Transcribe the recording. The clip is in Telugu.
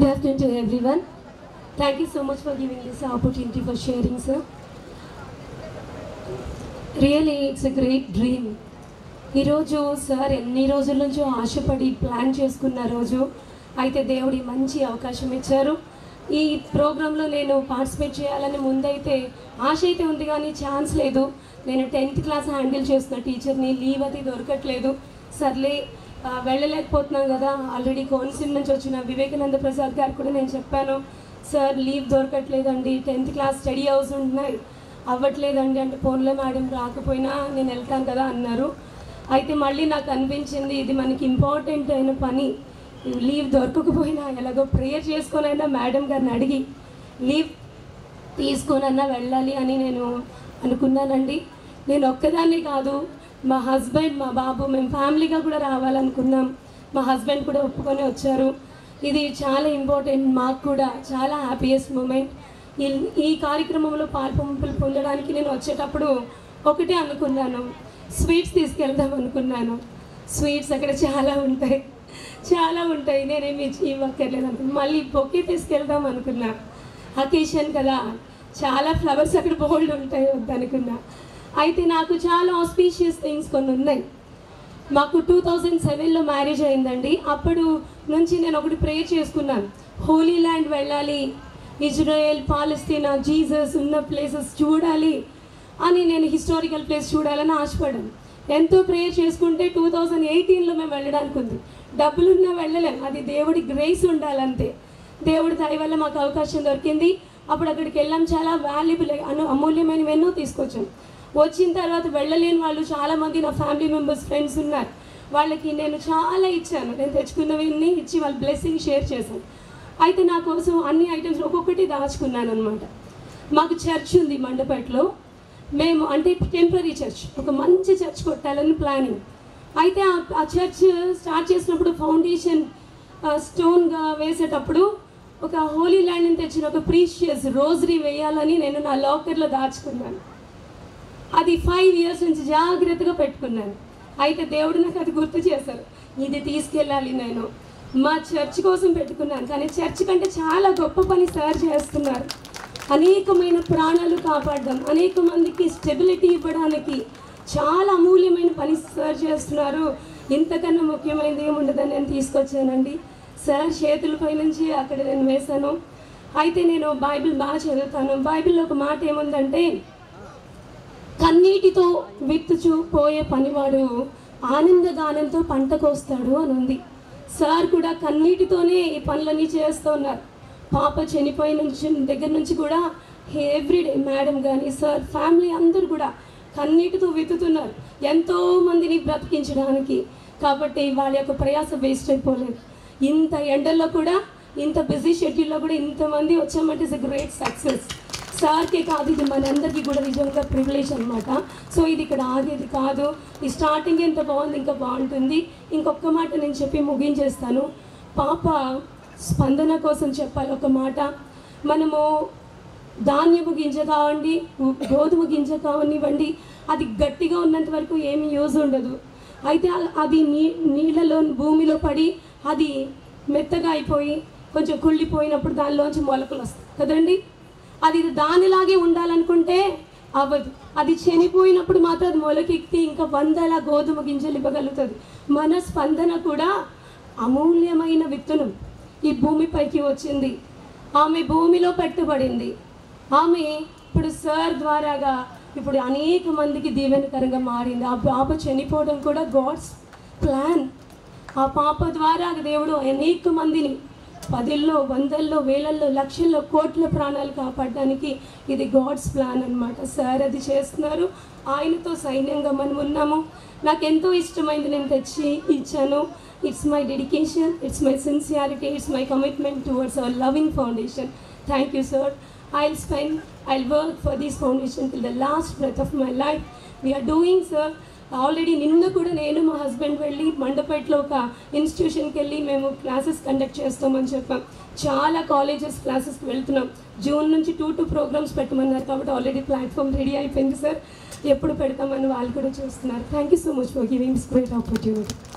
Good afternoon to everyone. Thank you so much for giving this opportunity for sharing, sir. Really it's a great dream ఈరోజు సార్ ఎన్ని రోజుల నుంచో ఆశపడి ప్లాన్ చేసుకున్న రోజు అయితే దేవుడి మంచి అవకాశం ఇచ్చారు ఈ ప్రోగ్రాంలో నేను పార్టిసిపేట్ చేయాలని ముందైతే ఆశ అయితే ఉంది కానీ ఛాన్స్ లేదు నేను టెన్త్ క్లాస్ హ్యాండిల్ చేస్తున్న టీచర్ని లీవ్ అది దొరకట్లేదు సర్లే ఆ, వెళ్ళలేకపోతున్నాం కదా ఆల్రెడీ కోనసీమ నుంచి వచ్చిన వివేకానంద ప్రసాద్ గారు కూడా నేను చెప్పాను సార్ లీవ్ దొరకట్లేదండి టెన్త్ క్లాస్ స్టడీ హౌస్ ఉంటున్నాయి అవ్వట్లేదండి అంటే ఫోన్లో మేడం రాకపోయినా నేను వెళ్తాను కదా అన్నారు అయితే మళ్ళీ నాకు అనిపించింది ఇది మనకి ఇంపార్టెంట్ అయిన పని లీవ్ దొరకకపోయినా ఎలాగో ప్రేయర్ చేసుకొనైనా మేడం గారిని అడిగి లీవ్ తీసుకొనన్నా వెళ్ళాలి అని నేను అనుకున్నానండి నేను ఒక్కదాన్నే కాదు మా హస్బెండ్ మా బాబు మేము ఫ్యామిలీగా కూడా రావాలనుకున్నాం మా హస్బెండ్ కూడా ఒప్పుకొని వచ్చారు ఇది చాలా ఇంపార్టెంట్ మాకు కూడా చాలా హ్యాపీయెస్ట్ మూమెంట్ ఈ ఈ కార్యక్రమంలో పాల్పంపులు పొందడానికి నేను వచ్చేటప్పుడు ఒకటే అనుకున్నాను స్వీట్స్ తీసుకెళ్దాం అనుకున్నాను స్వీట్స్ అక్కడ చాలా ఉంటాయి చాలా ఉంటాయి నేనేమి ఇవ్వక్కర్లేదు అనుకున్నాను మళ్ళీ బొకే తీసుకెళ్దాం అనుకున్నా అకేషన్ కదా చాలా ఫ్లవర్స్ అక్కడ బోల్డ్ ఉంటాయి వద్దనుకున్నా అయితే నాకు చాలా ఆస్పీషియస్ థింగ్స్ కొన్ని ఉన్నాయి మాకు టూ థౌజండ్ సెవెన్లో మ్యారేజ్ అయిందండి అప్పుడు నుంచి నేను ఒకటి ప్రేయర్ చేసుకున్నాను హోలీ ల్యాండ్ వెళ్ళాలి ఇజ్రాయెల్ పాలస్తీనా జీసస్ ఉన్న ప్లేసెస్ చూడాలి అని నేను హిస్టారికల్ ప్లేస్ చూడాలని ఆశపడాను ఎంతో ప్రేయర్ చేసుకుంటే టూ థౌజండ్ ఎయిటీన్లో మేము వెళ్ళడానికి ఉంది డబ్బులున్నా వెళ్ళలేం అది దేవుడి గ్రేస్ ఉండాలంతే దేవుడి దయ వల్ల మాకు అవకాశం దొరికింది అప్పుడు అక్కడికి వెళ్ళాం చాలా వాల్యుబుల్ అను అమూల్యమైనవి ఎన్నో తీసుకొచ్చాం వచ్చిన తర్వాత వెళ్ళలేని వాళ్ళు చాలామంది నా ఫ్యామిలీ మెంబర్స్ ఫ్రెండ్స్ ఉన్నారు వాళ్ళకి నేను చాలా ఇచ్చాను నేను తెచ్చుకున్నవన్నీ ఇచ్చి వాళ్ళ బ్లెస్సింగ్ షేర్ చేశాను అయితే నా కోసం అన్ని ఐటమ్స్ ఒక్కొక్కటి దాచుకున్నాను అనమాట మాకు చర్చ్ ఉంది మండపేటలో మేము అంటే టెంపరీ చర్చ్ ఒక మంచి చర్చ్ కొట్టాలని ప్లానింగ్ అయితే ఆ- ఆ చర్చ్ స్టార్ట్ చేసినప్పుడు ఫౌండేషన్ స్టోన్గా వేసేటప్పుడు ఒక హోలీ ల్యాండ్ని తెచ్చిన ఒక ప్రీషియస్ రోజరీ వేయాలని నేను నా లాకర్లో దాచుకున్నాను అది ఫైవ్ ఇయర్స్ నుంచి జాగ్రత్తగా పెట్టుకున్నాను అయితే దేవుడు నాకు అది గుర్తు చేశారు ఇది తీసుకెళ్ళాలి నేను మా చర్చ్ కోసం పెట్టుకున్నాను కానీ చర్చ్ కంటే చాలా గొప్ప పని సార్ చేస్తున్నారు అనేకమైన ప్రాణాలు కాపాడడం అనేక మందికి స్టెబిలిటీ ఇవ్వడానికి చాలా అమూల్యమైన పని సార్ చేస్తున్నారు ఇంతకన్నా ముఖ్యమైనది ఏముండదని నేను తీసుకొచ్చానండి సార్ చేతులపై నుంచి అక్కడ నేను వేశాను అయితే నేను బైబిల్ బాగా చదువుతాను బైబిల్లో ఒక మాట ఏముందంటే కన్నీటితో విత్తుచు పోయే పనివాడు ఆనందగానంతో పంట కోస్తాడు అని ఉంది సార్ కూడా కన్నీటితోనే ఈ పనులన్నీ చేస్తూ ఉన్నారు పాప చనిపోయిన నుంచి దగ్గర నుంచి కూడా ఎవ్రీడే మేడం కానీ సార్ ఫ్యామిలీ అందరూ కూడా కన్నీటితో విత్తుతున్నారు ఎంతో మందిని బ్రతికించడానికి కాబట్టి వాళ్ళ యొక్క ప్రయాస వేస్ట్ అయిపోలేదు ఇంత ఎండల్లో కూడా ఇంత బిజీ షెడ్యూల్లో కూడా ఇంతమంది వచ్చామంటే ఇస్ ఎ గ్రేట్ సక్సెస్ సార్కే కాదు ఇది మనందరికీ కూడా నిజంగా ప్రివిలేజ్ అనమాట సో ఇది ఇక్కడ ఆగేది కాదు ఈ స్టార్టింగ్ ఎంత బాగుంది ఇంకా బాగుంటుంది ఇంకొక మాట నేను చెప్పి ముగించేస్తాను పాప స్పందన కోసం చెప్పాలి ఒక మాట మనము ధాన్యము గింజ కావండి గోధుమ గింజ కావనివ్వండి అది గట్టిగా ఉన్నంత వరకు ఏమీ యూజ్ ఉండదు అయితే అ- అది నీ నీళ్ళలో భూమిలో పడి అది మెత్తగా అయిపోయి కొంచెం కుళ్ళిపోయినప్పుడు దానిలోంచి మొలకలు వస్తాయి కదండి అది దానిలాగే ఉండాలనుకుంటే అవ్వదు అది చనిపోయినప్పుడు మాత్రం అది మొలకెత్తి ఇంకా వందల గోధుమ గింజలు ఇవ్వగలుగుతుంది మన స్పందన కూడా అమూల్యమైన విత్తనం ఈ భూమిపైకి వచ్చింది ఆమె భూమిలో పెట్టుబడింది ఆమె ఇప్పుడు సార్ ద్వారాగా ఇప్పుడు అనేక మందికి దీవెనకరంగా మారింది ఆ పాప చనిపోవడం కూడా గాడ్స్ ప్లాన్ ఆ పాప ద్వారా దేవుడు అనేక మందిని పదిల్లో వందల్లో వేలల్లో లక్షల్లో కోట్ల ప్రాణాలు కాపాడడానికి ఇది గాడ్స్ ప్లాన్ అన్నమాట సార్ అది చేస్తున్నారు ఆయనతో సైన్యంగా మనం ఉన్నాము నాకు ఎంతో ఇష్టమైంది నేను తెచ్చి ఇచ్చాను it's my dedication it's my sincerity it's my commitment towards our loving foundation thank you sir I'll spend I'll work for this foundation till the last breath of my life we're doing sir already నిన్న కూడా నేను మా హస్బెండ్ వెళ్ళి మండపేటలో ఒక ఇన్స్టిట్యూషన్కి వెళ్ళి మేము క్లాసెస్ కండక్ట్ చేస్తామని చెప్పాం చాలా కాలేజెస్ క్లాసెస్కి వెళ్తున్నాం జూన్ నుంచి టూ టూ ప్రోగ్రామ్స్ పెట్టమన్నారు కాబట్టి ఆల్రెడీ ప్లాట్ఫామ్ రెడీ అయిపోయింది సార్ ఎప్పుడు పెడతామని వాళ్ళు కూడా చూస్తున్నారు thank you so much for giving this great opportunity